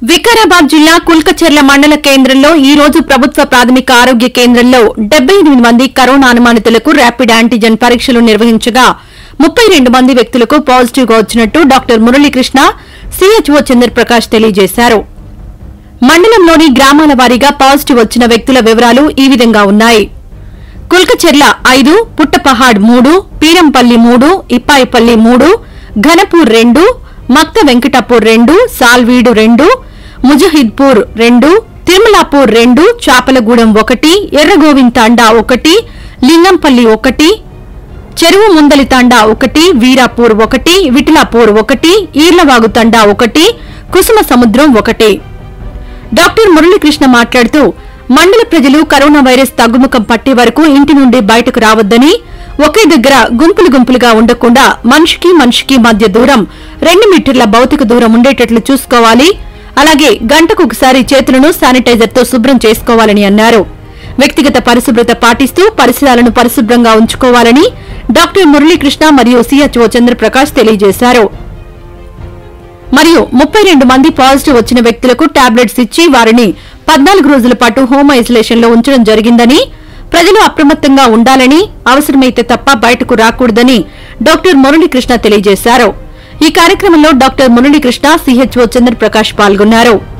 వికారాబాద్ జిల్లా కుల్కచెర్ల మండల కేంద్రంలో ఈ రోజు ప్రభుత్వ ప్రాథమిక ఆరోగ్య కేంద్రంలో డెబ్బై ఎనిమిది మంది కరోనా అనుమానితులకు ర్యాపిడ్ యాంటీజెన్ పరీక్షలు నిర్వహించగా ముప్పై రెండు మంది వ్యక్తులకు పాజిటివ్ గా వచ్చినట్టు డాక్టర్ మురళీకృష్ణ సీహెచ్ఓ చంద్రప్రకాష్ తెలియజేశారు మండలంలోని గ్రామాల వారీగా పాజిటివ్ వచ్చిన వ్యక్తుల వివరాలు ఈ విధంగా ఉన్నాయి కుల్కచెర్ల ఐదు పుట్టపహాడ్ మూడు పీరంపల్లి మూడు ఇప్పాయిపల్లి మూడు ఘనపూర్ రెండు మక్త వెంకటపూర్ రెండు సాల్వీడు రెండు ముజహిద్పూర్ రెండు తిరుమలాపూర్ రెండు చాపలగూడెం ఒకటి ఎర్రగోవింద్ తాండా ఒకటి లింగంపల్లి ఒకటి చెరువు ముందలి తండా ఒకటి వీరాపూర్ ఒకటి విఠలాపూర్ ఒకటి ఈర్లవాగు తండా ఒకటి కుసుమ సముద్రం ఒకటి డాక్టర్ మురళీకృష్ణ మాట్లాడుతూ మండల ప్రజలు కరోనా వైరస్ తగ్గుముఖం పట్టే వరకు ఇంటి నుండి బయటకు రావద్దని ఒకే దగ్గర గుంపులు గుంపులుగా ఉండకుండా మనిషికి మనిషికి మధ్య దూరం రెండు మీటర్ల భౌతిక దూరం ఉండేటట్లు చూసుకోవాలి అలాగే గంటకు ఒకసారి చేతులను శానిటైజర్తో శుభ్రం చేసుకోవాలని అన్నారు వ్యక్తిగత పరిశుభ్రత పాటిస్తూ పరిసరాలను పరిశుభ్రంగా ఉంచుకోవాలని డాక్టర్ మురళీకృష్ణ మరియు సీహెచ్ఓ చంద్రప్రకాష్ తెలియజేశారు మరియు ముప్పై రెండు మంది పాజిటివ్ వచ్చిన వ్యక్తులకు టాబ్లెట్స్ ఇచ్చి వారిని పద్నాలుగు రోజుల పాటు హోమ్ ఐసోలేషన్ లో ఉంచడం జరిగిందని ప్రజలు అప్రమత్తంగా ఉండాలని అవసరమైతే తప్ప బయటకు రాకూడదని డాక్టర్ మురళీకృష్ణ తెలియజేశారు ఈ కార్యక్రమంలో డాక్టర్ మురళీకృష్ణ సీహెచ్ఓ చంద్రప్రకాష్ పాల్గొన్నారు